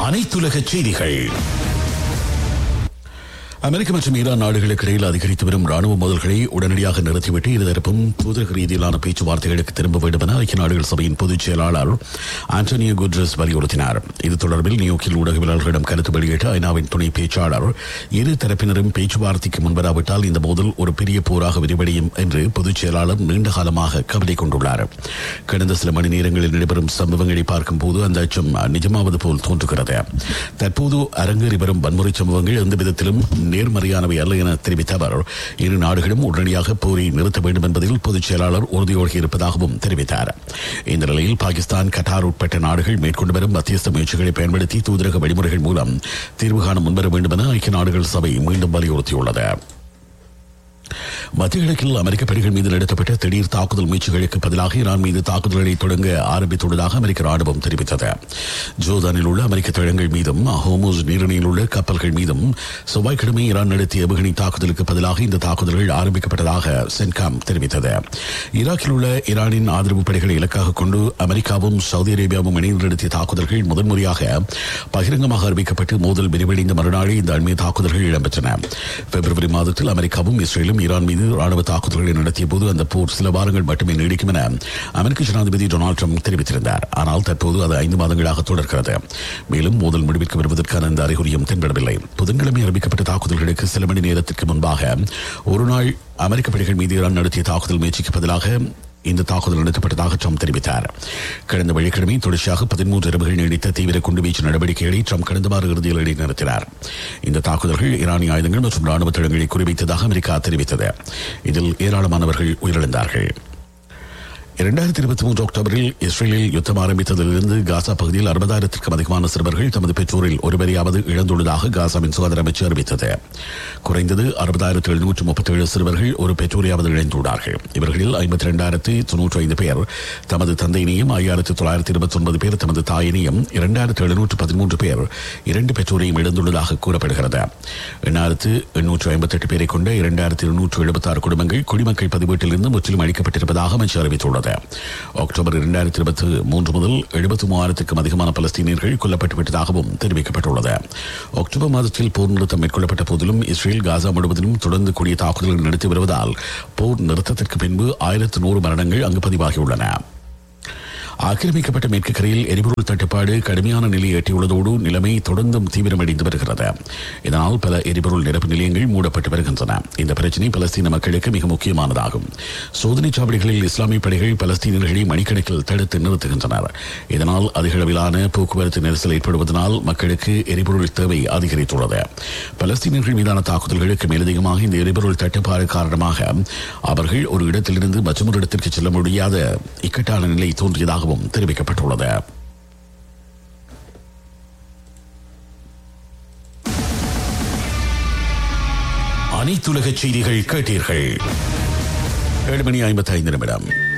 அனைத்துலக செய்திகள் அமெரிக்க மற்றும் ஈரான் நாடுகளுக்கு இடையில் அதிகரித்து வரும் ராணுவ மோதல்களை உடனடியாக நிறுத்திவிட்டு இருதரப்பும் தூதரக ரீதியிலான பேச்சுவார்த்தைகளுக்கு திரும்ப வேண்டும் என ஐக்கிய நாடுகள் சபையின் பொதுச் செயலாளர் ஆண்டனியோ குட்ரஸ் வலியுறுத்தினார் இது தொடர்பில் நியூயோர்க்கில் ஊடகவியலாளர்களிடம் கருத்து வெளியிட்ட ஐநாவின் துணை பேச்சாளர் இரு தரப்பினரும் பேச்சுவார்த்தைக்கு முன்வராவிட்டால் இந்த மோதல் ஒரு பெரிய போராக விரிவடையும் என்று பொதுச் செயலாளர் நீண்ட காலமாக கவலை கொண்டுள்ளார் கடந்த சில மணி நேரங்களில் நடைபெறும் சம்பவங்களை பார்க்கும் போது அந்த அச்சம் நிஜமாவது போல் தோன்றுகிறது தற்போது அரங்கேறி வரும் வன்முறை சம்பவங்கள் எந்த விதத்திலும் நேர்மறையானவை அல்ல என தெரிவித்த அவர் இரு நாடுகளும் உடனடியாக போரை நிறுத்த வேண்டும் என்பதில் பொதுச் செயலாளர் உறுதியோடு இருப்பதாகவும் தெரிவித்தார் இந்த நிலையில் பாகிஸ்தான் கட்டார் உட்பட்ட நாடுகள் மேற்கொண்டு வரும் மத்தியஸ்த முயற்சிகளை பயன்படுத்தி தூதரக வழிமுறைகள் மூலம் தீர்வு காண முன்வர வேண்டும் என ஐக்கிய நாடுகள் சபை மீண்டும் வலியுறுத்தியுள்ளது மத்திய கிழக்கில் அமெரிக்க படைகள் மீது நடத்தப்பட்ட திடீர் தாக்குதல் முயற்சிகளுக்கு பதிலாக ஈரான் மீது தாக்குதல்களை தொடங்க ஆரம்பித்துள்ளதாக அமெரிக்க ராணுவம் தெரிவித்தது ஜோர்தானில் உள்ள அமெரிக்க தளங்கள் மீதும் ஹோமோஸ் நீரிணையில் உள்ள கப்பல்கள் மீதும் செவ்வாய்க்கிழமை ஈரான் நடத்திய ஏவுகணை தாக்குதலுக்கு பதிலாக இந்த தாக்குதல்கள் ஆரம்பிக்கப்பட்டதாக சென்காம் தெரிவித்தது ஈராக்கில் உள்ள ஈரானின் ஆதரவு படைகளை இலக்காக கொண்டு அமெரிக்காவும் சவுதி அரேபியாவும் இணைந்து நடத்திய தாக்குதல்கள் முதன்முறையாக பகிரங்கமாக அறிவிக்கப்பட்டு மோதல் விரிவடைந்த மறுநாளே இந்த அண்மைய தாக்குதல்கள் இடம்பெற்றன பிப்ரவரி மாதத்தில் அமெரிக்காவும் இஸ்ரேலும் ஈரான் மீது ராணுவ தாக்குதல்களை நடத்திய போது அந்த போர் சில வாரங்கள் மட்டுமே நீடிக்கும் என அமெரிக்க ஜனாதிபதி டொனால்டு ட்ரம்ப் தெரிவித்திருந்தார் ஆனால் தற்போது அது ஐந்து மாதங்களாக தொடர்கிறது மேலும் மோதல் முடிவிற்கு வருவதற்கான இந்த அறிகுறியும் தென்படவில்லை புதன்கிழமை அறிவிக்கப்பட்ட தாக்குதல்களுக்கு சில மணி நேரத்திற்கு முன்பாக ஒரு நாள் அமெரிக்க படைகள் மீது ஈரான் நடத்திய தாக்குதல் முயற்சிக்கு பதிலாக இந்த தாக்குதல் நடத்தப்பட்டதாக ட்ரம்ப் தெரிவித்தார் கடந்த வெள்ளிக்கிழமை தொடர்ச்சியாக பதிமூன்று இரவுகள் நீடித்த தீவிர குண்டுவீச்சு நடவடிக்கைகளை ட்ரம்ப் கடந்த வார இறுதியில் இடைநிறுத்தினார் இந்த தாக்குதல்கள் ஈரானிய ஆயுதங்கள் மற்றும் ராணுவ தளங்களை குறிவைத்ததாக அமெரிக்கா தெரிவித்தது இதில் ஏராளமானவர்கள் உயிரிழந்தார்கள் இரண்டாயிரத்தி இருபத்தி மூன்று அக்டோபரில் இஸ்ரேலில் யுத்தம் ஆரம்பித்ததிலிருந்து காசா பகுதியில் அறுபதாயிரத்திற்கும் அதிகமான சிறுவர்கள் தமது பெற்றோரில் ஒருவரையாவது இழந்துள்ளதாக காசாவின் சுகாதார அமைச்சு அறிவித்தது குறைந்தது அறுபதாயிரத்து எழுநூற்று முப்பத்தி ஏழு சிறுவர்கள் ஒரு பெற்றோரையாவது இழந்துள்ளார்கள் இவர்களில் ஐம்பத்தி இரண்டாயிரத்து தொன்னூற்றி ஐந்து பேர் தமது தந்தையினையும் ஐயாயிரத்து தொள்ளாயிரத்தி இருபத்தி ஒன்பது பேர் தமது தாயினையும் இரண்டாயிரத்து எழுநூற்று பதிமூன்று பேர் இரண்டு பெற்றோரையும் இழந்துள்ளதாக கூறப்படுகிறது எண்ணாயிரத்து எண்ணூற்று ஐம்பத்தி எட்டு பேரை கொண்ட இரண்டாயிரத்து இருநூற்று எழுபத்தி ஆறு குடும்பங்கள் குடிமக்கள் பதிவேட்டிலிருந்து முற்றிலும் அளிக்கப்பட்டிருப்பதாக அமைச்சர் அறிவித்துள்ளது அக்டோபர் இரண்டாயிரத்தி இருபத்தி மூன்று முதல் எழுபத்தி மூவாயிரத்துக்கும் அதிகமான பலஸ்தீனியர்கள் கொல்லப்பட்டு விட்டதாகவும் தெரிவிக்கப்பட்டுள்ளது அக்டோபர் மாதத்தில் போர் நிறுத்தம் மேற்கொள்ளப்பட்ட போதிலும் இஸ்ரேல் காசா முழுவதிலும் தொடர்ந்து கூடிய தாக்குதல்கள் நடத்தி வருவதால் போர் நிறுத்தத்திற்கு பின்பு ஆயிரத்து நூறு மரணங்கள் அங்கு பதிவாகியுள்ளன ஆக்கிரமிக்கப்பட்ட மேற்கு கரையில் எரிபொருள் தட்டுப்பாடு கடுமையான நிலையை எட்டியுள்ளதோடு நிலைமை தொடர்ந்தும் தீவிரமடைந்து வருகிறது இதனால் பல எரிபொருள் நிரப்பு நிலையங்கள் மூடப்பட்டு வருகின்றன இந்த பிரச்சினை பலஸ்தீன மக்களுக்கு மிக முக்கியமானதாகும் சோதனைச் சாவடிகளில் இஸ்லாமிய படைகள் பலஸ்தீனர்களை மணிக்கணக்கில் தடுத்து நிறுத்துகின்றனர் இதனால் அதிக அளவிலான போக்குவரத்து நெரிசல் ஏற்படுவதனால் மக்களுக்கு எரிபொருள் தேவை அதிகரித்துள்ளது பலஸ்தீனர்கள் மீதான தாக்குதல்களுக்கு மேலதிகமாக இந்த எரிபொருள் தட்டுப்பாடு காரணமாக அவர்கள் ஒரு இடத்திலிருந்து மற்றொரு இடத்திற்கு செல்ல முடியாத இக்கட்டான நிலை தோன்றியதாகவும் தெரிவிக்கப்பட்டுள்ளது அனைத்துலக செய்திகள் கேட்டீர்கள் ஏழு மணி ஐம்பத்தி ஐந்து நிமிடம்